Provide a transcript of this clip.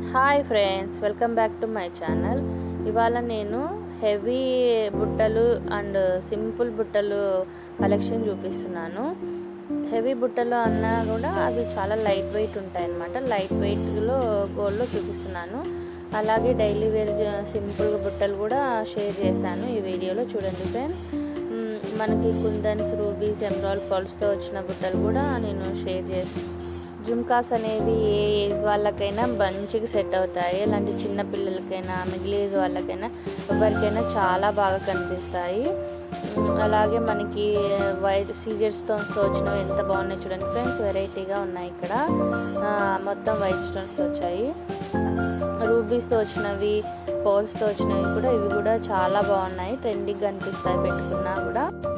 hi friends welcome back to my channel ఇవాళ నేను heavy బుట్టలు అండ్ సింపుల్ బుట్టలు కలెక్షన్ చూపిస్తున్నాను హెవీ బుట్టలు అన్నా కూడా అవి చాలా లైట్ వెయిట్ ఉంటాయి అన్నమాట లైట్ వెయిట్లో గోల్డ్లో చూపిస్తున్నాను అలాగే డైలీ వేర్ సింపుల్ బుట్టలు కూడా షేర్ చేశాను ఈ వీడియోలో చూడండి ఫ్రెండ్స్ మ్, మనకి కుందన్స్ రూబీస్ ఎమరాల్డ్ పర్ల్స్తో వచ్చిన బుట్టలు కూడా నేను షేర్ చేసి జుమ్కాస్ అనేవి ఏ ఏజ్ వాళ్ళకైనా మంచిగా సెట్ అవుతాయి అలాంటి చిన్న పిల్లలకైనా మిడిల్ ఏజ్ వాళ్ళకైనా ఎవరికైనా చాలా బాగా కనిపిస్తాయి ఉమ్, అలాగే మనకి వైట్ సీజర్ స్టోన్స్తో వచ్చినవి ఎంత బాగున్నాయి చూడండి ఫ్రెండ్స్ వెరైటీగా ఉన్నాయి ఇక్కడ ఆ, మొత్తం వైట్ స్టోన్స్ వచ్చాయి రూబీస్తో వచ్చినవి పోల్స్తో వచ్చినవి కూడా ఇవి కూడా చాలా బాగున్నాయి ట్రెండింగ్ కనిపిస్తాయి పెట్టుకున్నా కూడా